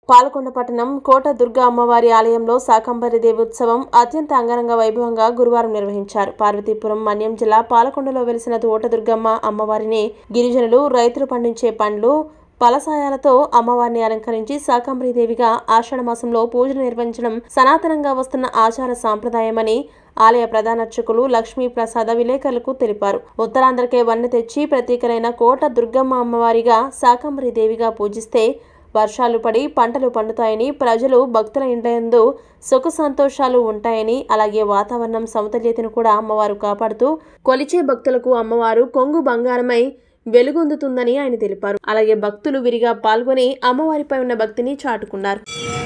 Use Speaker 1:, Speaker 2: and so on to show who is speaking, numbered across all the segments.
Speaker 1: పాలకొండ పట్టణం కోట దుర్గా అమ్మవారి ఆలయంలో శాకంబరి దేవి ఉత్సవం అత్యంత అంగరంగ వైభవంగా గురువారం నిర్వహించారు పార్వతీపురం మన్యం జిల్లా పాలకొండలో వెలిసిన తోట దుర్గమ్మ అమ్మవారిని గిరిజనులు రైతులు పండించే పండ్లు పలసాయాలతో అమ్మవారిని అలంకరించి శాకంబరి దేవిగా ఆషాఢ మాసంలో పూజలు నిర్వహించడం సనాతనంగా వస్తున్న ఆచార సాంప్రదాయమని ఆలయ ప్రధాన అర్చకులు లక్ష్మీ ప్రసాద విలేకరులకు తెలిపారు ఉత్తరాంధ్రకే వన్నె తెచ్చి ప్రతీకలైన కోట దుర్గమ్మ అమ్మవారిగా శాకంబరి దేవిగా పూజిస్తే వర్షాలు పడి పంటలు పండుతాయని ప్రజలు భక్తుల ఇండ్లందు సుఖ సంతోషాలు ఉంటాయని అలాగే వాతావరణం సమతుల్యతను కూడా అమ్మవారు కాపాడుతూ కొలిచే భక్తులకు అమ్మవారు కొంగు బంగారమై వెలుగొందుతుందని ఆయన తెలిపారు అలాగే భక్తులు విరిగా పాల్గొని అమ్మవారిపై ఉన్న భక్తిని చాటుకున్నారు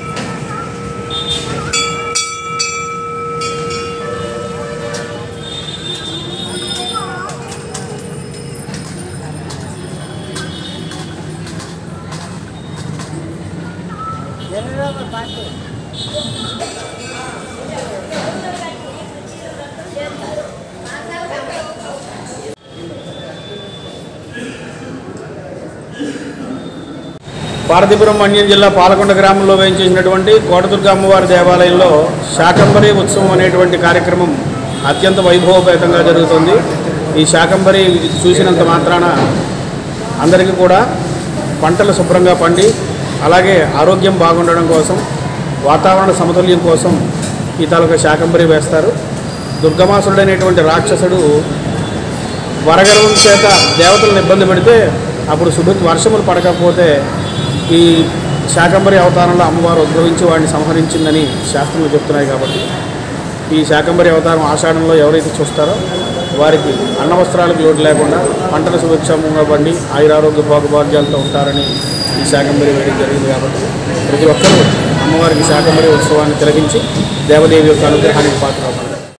Speaker 2: పార్వతీపురం మన్యం జిల్లా పాలకొండ గ్రామంలో వేయించేసినటువంటి కోటదుర్గ అమ్మవారి దేవాలయంలో శాకంబరి ఉత్సవం అనేటువంటి కార్యక్రమం అత్యంత వైభవపేతంగా జరుగుతుంది ఈ శాకంబరి చూసినంత మాత్రాన అందరికీ కూడా పంటలు శుభ్రంగా పండి అలాగే ఆరోగ్యం బాగుండడం కోసం వాతావరణ సమతుల్యం కోసం ఈ తాలూకా శాకంబరి వేస్తారు దుర్గమాసుడైనటువంటి రాక్షసుడు వరగర్వం చేత దేవతలను ఇబ్బంది పెడితే అప్పుడు శుభ వర్షములు పడకపోతే ఈ శాకంబరి అవతారంలో అమ్మవారు ఉద్భవించి వాడిని సంహరించిందని శాస్త్రంలో చెప్తున్నాయి కాబట్టి ఈ శాకంబరి అవతారం ఆషాఢంలో ఎవరైతే చూస్తారో వారికి అన్న వస్త్రాలకు లోటు లేకుండా పంటల సుభిక్షంగా పండి ఆయురారోగ్య భోగభాగ్యాలతో ఉంటారని ఈ శాకంబరి వేయడం జరిగింది కాబట్టి ప్రతి ఒక్కరూ అమ్మవారికి శాకంబరి ఉత్సవాన్ని తిలగించి దేవదేవి యొక్క అనుగ్రహానికి పాత్ర